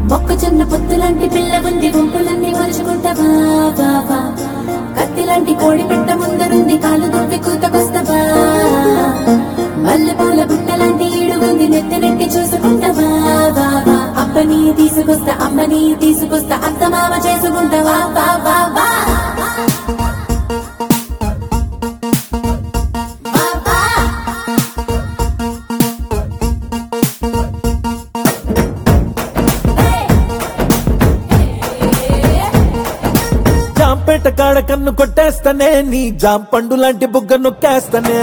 మొక్కజొన్న పొత్తులాంటి పిల్ల ఉంది గుంపులన్నీ మలుచుకుంటావా వా, వా. కత్తిలాంటి కోడి పెట్ట ముందరుంది కాలు దువ్వి కూతకొస్తావా మల్లెపూల బుట్టలాంటి ఈడుగుంది నెత్తి నెట్టి చూసుకుంటావా వా, వా. అప్పని తీసుకొస్తా అమ్మని తీసుకొస్తా అత్త మామ చేసుకుంటావా వా, వా, వా. వా, వా. జాంపేట కాడ కన్ను కొట్టేస్తానే నీ జాం పండు లాంటి బుగ్గ నొక్కేస్తానే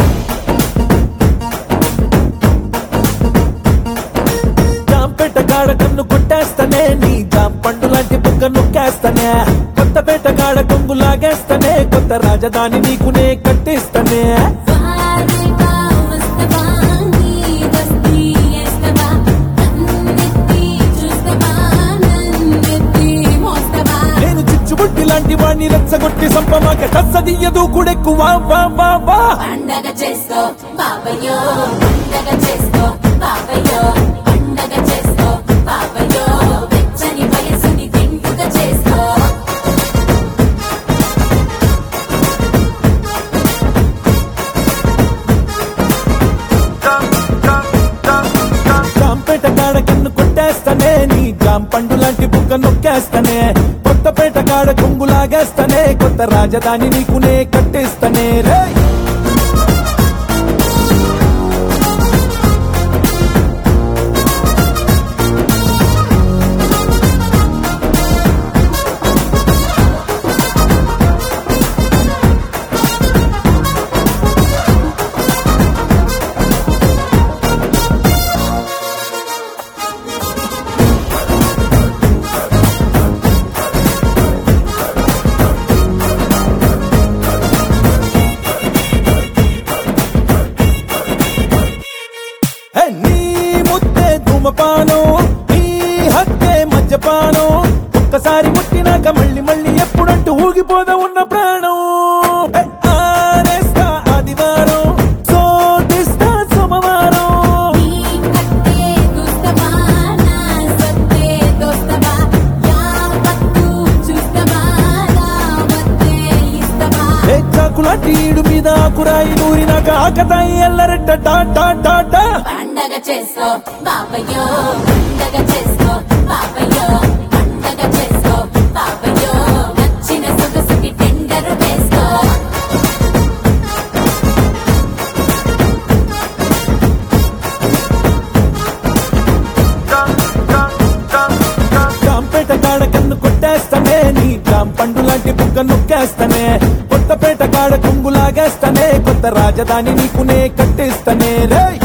జాంపేట కాడ కన్ను కొట్టేస్తానే నీ జాం పండు లాంటి బుగ్గ నొక్కేస్తానే కొత్తపేట కాడ కొంగు లాగేస్తానే కొత్త రాజధాని నీకునే కట్టిస్తానే వారేవా వస్తవా నీ దస్తి ఎస్తవా నన్నెత్తి చూస్తవా నన్నెత్తి మోస్తవా నేను చిచ్చుబుట్టి లాంటి వాడిని రెచ్చగొట్టి సంపమాక కచ్చదియ్యదు కూడెక్కు వా వా వా వా పండగ చేసుకో బాబయ్యో పండగ చేసుకో బాబయ్యో పండగ చేసుకో బాబయ్యో వెచ్చని వయసుని తింటుగా చేసుకో జాంపేట కాడ కన్ను కొట్టేస్తానే నీ జాం పండు లాంటి బుగ్గ నొక్కేస్తానే కొత్తపేట కాడ కొంగు లాగేస్తానే కొత్త రాజధాని నీకునే కట్టిస్తానే రే హే, నీ ముద్దే ధూమపానం నీ హత్తే మద్యపానం ఒక్కసారి ముట్టినాక మళ్ళీ మళ్ళీ ఎప్పుడంటూ ఊగిపోదా ఉన్న ప్రాణం హే, ఆరేస్తా ఆదివారం శోధిస్తా సోమవారం నీ కట్టే దుస్తవా నా సత్తే దోస్తవా యావత్తు చూస్తవా నా వత్తే ఇస్తవా ఏ చాకులాంటి ఈడు మీద ఆకురాయి నూరినాక ఆకతాయి ఎల్లరెట్ట టా టా టా టా పండగ చేసుకో బాబయ్యో పండగ చేసుకో బాబయ్యో పండగ చేసుకో బాబయ్యో నచ్చిన సొగసుకి టెండర్ వేసుకో జాంపేట కాడ కన్ను కొట్టేస్తానే నీ జాం పండు లాంటి బుగ్గ నొక్కేస్తానే కొత్తపేట కాడ కొంగు లాగేస్తానే కొత్త రాజధాని నీకునే కట్టిస్తానే రేయ్